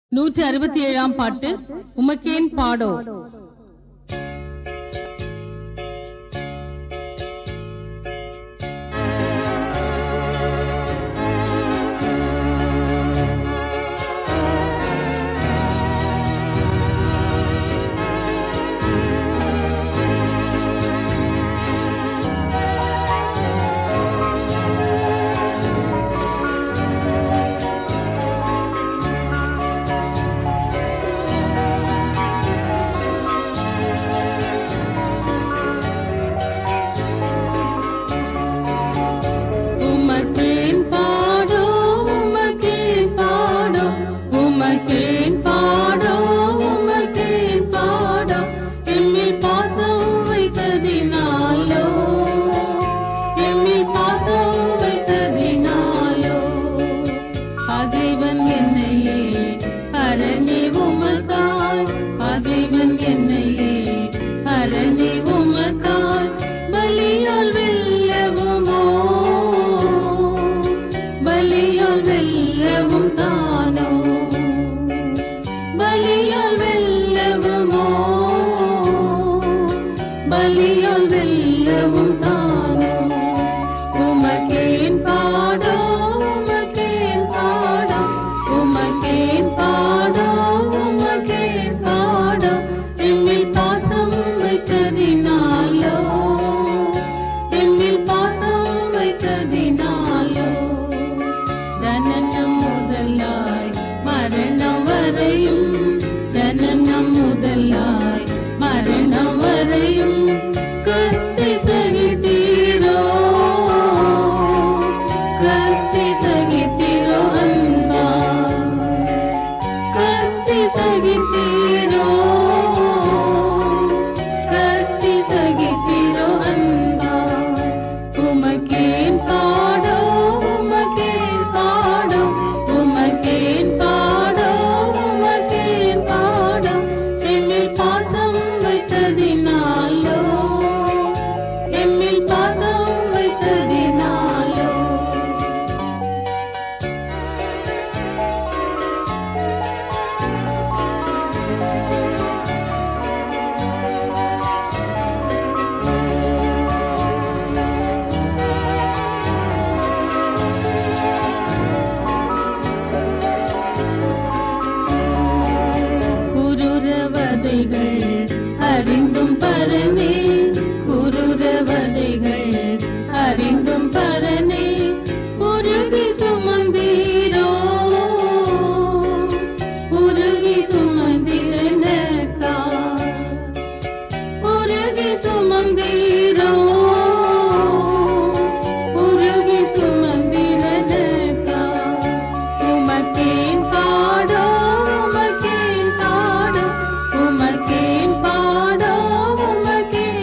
நூற்றி அறுபத்தி ஏழாம் பாட்டு உமக்கேன் பாடோ உமக்கேன் பாடோ உமக்கேன் பாடோ உமக்கேன் பாடோ உமக்கேன் பாடோ எம்மில் பாசம் வைத்ததினாலோ எம்மில் பாசம் வைத்ததினாலோ பகைவன் என்னையே அரணி உமக்காய் பகைவன் என்னையே அரணி உமக்காய் பலியால் வெல்லவுமோ பலியால் வெல்லவும் தானோ பலியால் வெல்லவுமோ பலியால் வெல்லவும் தானோ உமக்கேன் பாடோ உமக்கேன் பாடோ உமக்கேன் பாடோ உமக்கேன் பாடோ எம்மில் பாசம் வைத்ததினாலோ எம்மில் பாசம் வைத்ததினாலோ ஜனனம் முதலாய் மரணம் வரையும் ஜனனம் முதலாய் மரணம் வரையும் கஸ்தி சகித்தீரோ கஸ்தி சகித்தீரோ அன்பா கஸ்தி சகித்தீரோ கஸ்தி சகித்தீரோ அன்பா உமக்கேன் பாடோ உமக்கேன் பாடோ உமக்கேன் பாடோ உமக்கேன் பாடோ எம்மில் பாசம் வைத்ததினாலோ எம்மில் பாசம் வைத்ததினாலோ குருரவதைகள் அறிந்தும் பரனே குருரவதைகள் அறிந்தும் பரனே உருகி சுமந்தீரோ உருகி சுமந்திரனக்கா உருகி சுமந்தீரோ உருகி சுமந்திரனக்கா உமக்கேன் பாடோ உமக்கேன் பாடோ உமக்கேன் பாடோ உமக்கேன்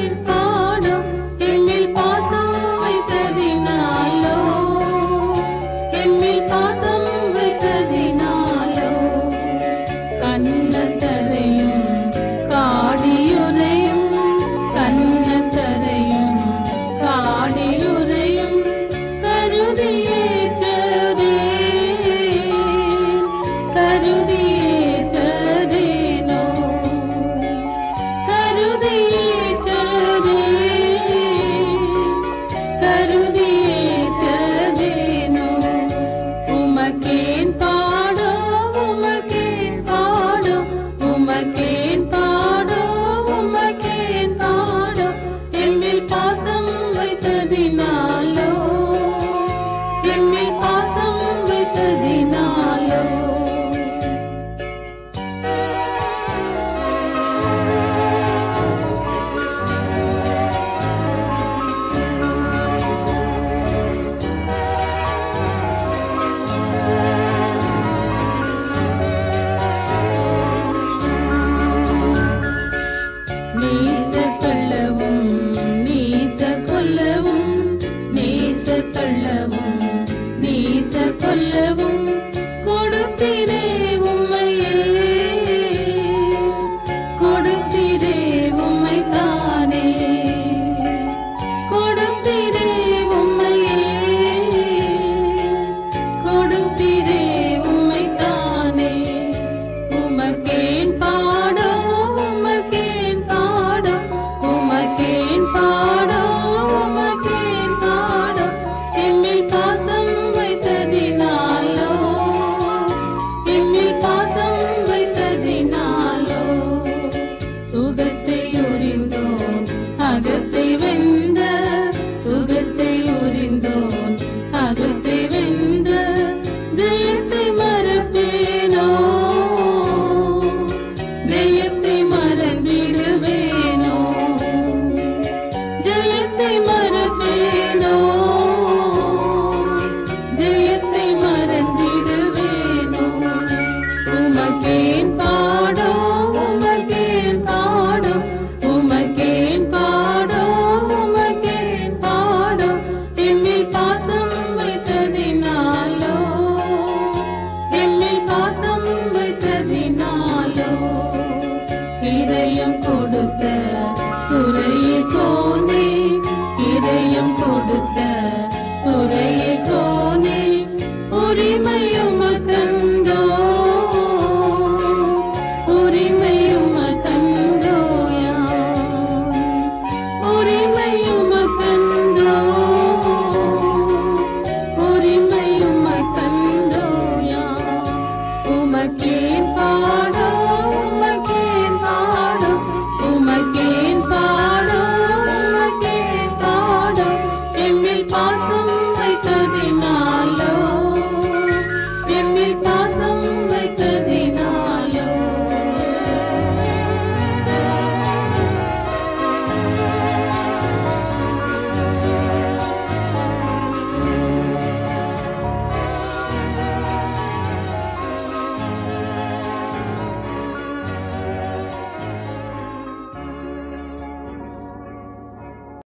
உமக்கேன் பாடோ உமக்கேன் பாடோ உமக்கேன் பாடோ உமக்கேன் பாடோ எம்மில் பாசம் வைத்ததினாலோ எம்மில் பாசம் வைத்ததினாலோ சுகத்தை உறிந்தோன் அகத்தை வெந்த சுகத்தை உறிந்தோன் அகத்தை வெந்த ஜெயத்தை மறப்பேனோ ஜெயத்தை மறந்திடுவேனோ ஜெயத்தை மறப்பேனோ ஜெயத்தை மறந்திடுவேனோ உமக்கேன் பாடோ உமக்கேன் பாடோ உமக்கேன் பாடோ உமக்கேன் பாடோ எம்மில் பாசம் வைத்ததினாலோ எம்மில் பாசம் வைத்ததினாலோ இதயம் கொடுத்த துறையை கோனே இதயம் கொடுத்த துறையை கோனே உரிமையும் கண்டோ உரிமையும் கண்டோயா உரிமையும் கண்டோ உரிமையும் கண்டோயா உமக்கேன் பா